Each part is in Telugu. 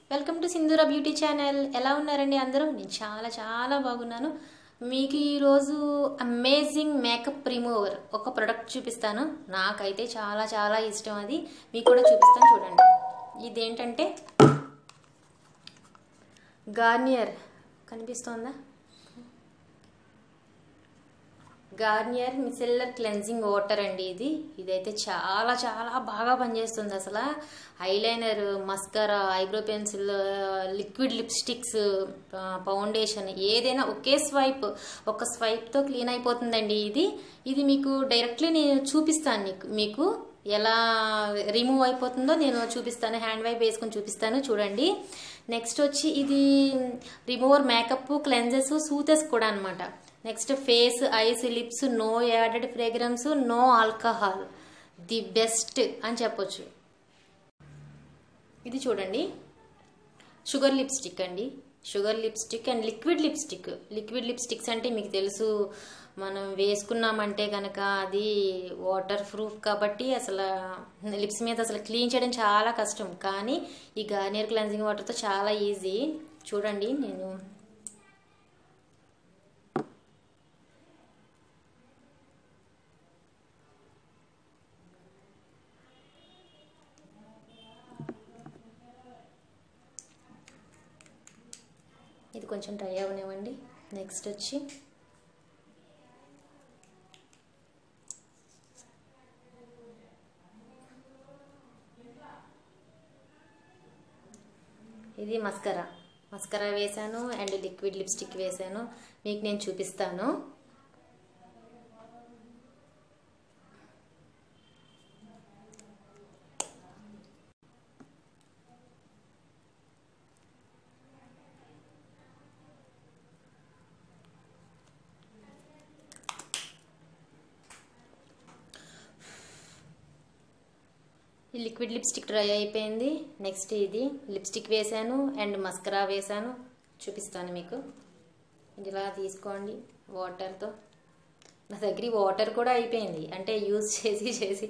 Welcome to Sindhura beauty channel ఎలా ఉన్నారండి అందరూ నేను చాలా చాలా బాగున్నాను మీకు ఈరోజు అమేజింగ్ మేకప్ రిమూవర్ ఒక ప్రొడక్ట్ చూపిస్తాను నాకైతే చాలా చాలా ఇష్టం అది మీకు కూడా చూపిస్తాను చూడండి ఇదేంటంటే గార్నియర్ కనిపిస్తోందా గార్నియర్ మిసెల్లర్ క్లెన్జింగ్ వాటర్ అండి ఇది ఇదైతే చాలా చాలా బాగా పనిచేస్తుంది అసలు eyeliner mascara eyebrow pencil liquid lipsticks foundation ఏదైనా ఒకే స్వైప్ ఒక స్వైప్తో క్లీన్ అయిపోతుందండి ఇది ఇది మీకు డైరెక్ట్లీ నేను చూపిస్తాను నీకు మీకు ఎలా రిమూవ్ అయిపోతుందో నేను చూపిస్తాను హ్యాండ్ వైప్ వేసుకొని చూపిస్తాను చూడండి నెక్స్ట్ వచ్చి ఇది రిమూవర్ మేకప్ క్లెన్జెస్ సూతెస్ కూడా అనమాట next face eyes lips no added fragrance no alcohol the best అని చెప్పొచ్చు ఇది చూడండి షుగర్ లిప్స్టిక్ అండి sugar lipstick and liquid lipstick liquid lipsticks అంటే మీకు తెలుసు మనం వేసుకున్నామంటే కనుక అది వాటర్ ప్రూఫ్ కాబట్టి అసలు లిప్స్ మీద అసలు క్లీన్ చేయడం చాలా కష్టం కానీ ఈ గార్నియర్ క్లెన్జింగ్ వాటర్తో చాలా ఈజీ చూడండి నేను ఇది కొంచెం డ్రై అవనివ్వండి నెక్స్ట్ వచ్చి ఇది మస్కరా మస్కరా వేసాను అండ్ లిక్విడ్ లిప్స్టిక్ వేసాను మీకు నేను చూపిస్తాను ఈ లిక్విడ్ లిప్స్టిక్ డ్రై అయిపోయింది నెక్స్ట్ ఇది లిప్స్టిక్ వేసాను అండ్ మస్కరా వేసాను చూపిస్తాను మీకు ఇలా తీసుకోండి వాటర్తో నా దగ్గర వాటర్ కూడా అయిపోయింది అంటే యూజ్ చేసి చేసి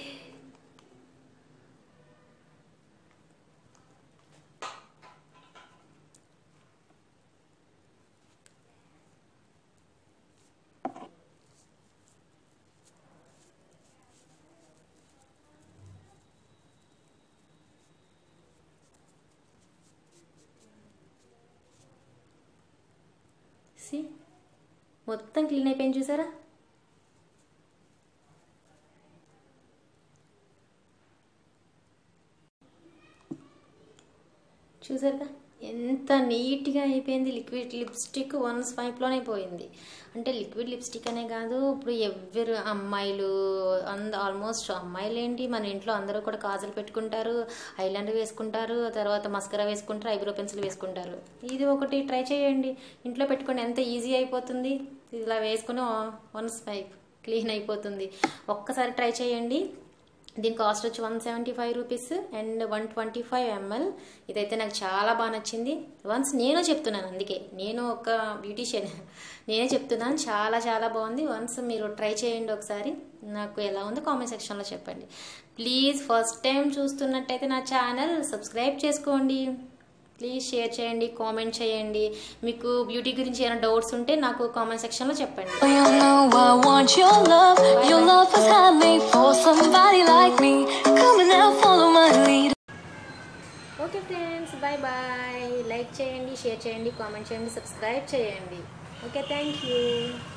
సి మొత్తం క్లీన్ అయిపోయింది చూసారా చూసారుగా ఎంత నీట్గా అయిపోయింది లిక్విడ్ లిప్స్టిక్ వన్ స్వైప్లోనే పోయింది అంటే లిక్విడ్ లిప్స్టిక్ అనే కాదు ఇప్పుడు ఎవరు అమ్మాయిలు అంద ఆల్మోస్ట్ అమ్మాయిలు ఏంటి మన ఇంట్లో అందరూ కూడా కాజలు పెట్టుకుంటారు ఐలాండర్ వేసుకుంటారు తర్వాత మస్కరా వేసుకుంటారు ఐబ్రో పెన్సిల్ వేసుకుంటారు ఇది ఒకటి ట్రై చేయండి ఇంట్లో పెట్టుకోండి ఎంత ఈజీ అయిపోతుంది ఇలా వేసుకుని వన్ స్వైప్ క్లీన్ అయిపోతుంది ఒక్కసారి ట్రై చేయండి దీని కాస్ట్ వచ్చి one seventy five rupees and one twenty five ML ఇదైతే నాకు చాలా బాగా నచ్చింది వన్స్ నేను చెప్తున్నాను అందుకే నేను ఒక బ్యూటీషియన్ నేనే చెప్తున్నాను చాలా చాలా బాగుంది వన్స్ మీరు ట్రై చేయండి ఒకసారి నాకు ఎలా ఉందో కామెంట్ సెక్షన్లో చెప్పండి ప్లీజ్ ఫస్ట్ టైం చూస్తున్నట్టయితే నా ఛానల్ సబ్స్క్రైబ్ చేసుకోండి ప్లీజ్ షేర్ చేయండి కామెంట్ చేయండి మీకు బ్యూటీ గురించి ఏమైనా డౌట్స్ ఉంటే నాకు కామెంట్ సెక్షన్లో చెప్పండి You know I want your love. Your love was handmade for somebody like me. Come on now, follow my lead. Okay friends bye bye like చేయండి షేర్ చేయండి కామెంట్ చేయండి సబ్స్క్రైబ్ చేయండి ఓకే థ్యాంక్ యూ